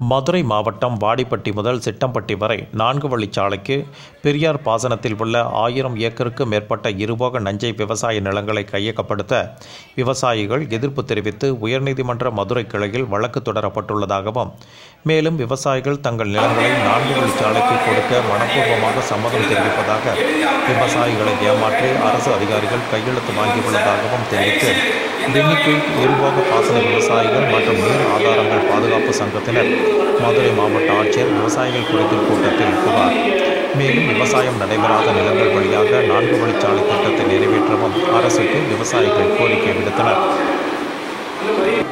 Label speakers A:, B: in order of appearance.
A: மதுரை மாவட்டம் வாடிப்பட்டி முதல் சிட்டம்பட்டி வரை நான்கு வழிச்சாலைக்கு பெரியார் பாசனத்தில் உள்ள ஆயிரம் ஏக்கருக்கு மேற்பட்ட இருபோக நஞ்சை விவசாய நிலங்களை கையகப்படுத்த விவசாயிகள் எதிர்ப்பு தெரிவித்து உயர்நீதிமன்ற மதுரை கிளையில் வழக்கு தொடரப்பட்டுள்ளதாகவும் மேலும் விவசாயிகள் தங்கள் நிலங்களை நான்கு வழிச்சாலைக்கு கொடுக்க மனப்பூர்வமாக சம்மதம் தெரிவிப்பதாக விவசாயிகளை ஏமாற்றி அரசு அதிகாரிகள் கையெழுத்து வாங்கியுள்ளதாகவும் தெரிவித்து டென்னிக்குயில் இருபோக பாசன விவசாயிகள் மற்றும் நீர் ஆதாரங்கள் பாதுகாப்பு சங்கத்தினர் மதுரை மாவட்ட ஆட்சியர் விவசாயிகள் குறைதீர் கூட்டத்தில் புகார் மேலும் விவசாயம் நடைபெறாத நிலங்கள் வழியாக நான்கு வழிச்சாலை திட்டத்தை நிறைவேற்றவும் அரசுக்கு விவசாயிகள் கோரிக்கை விடுத்தனர்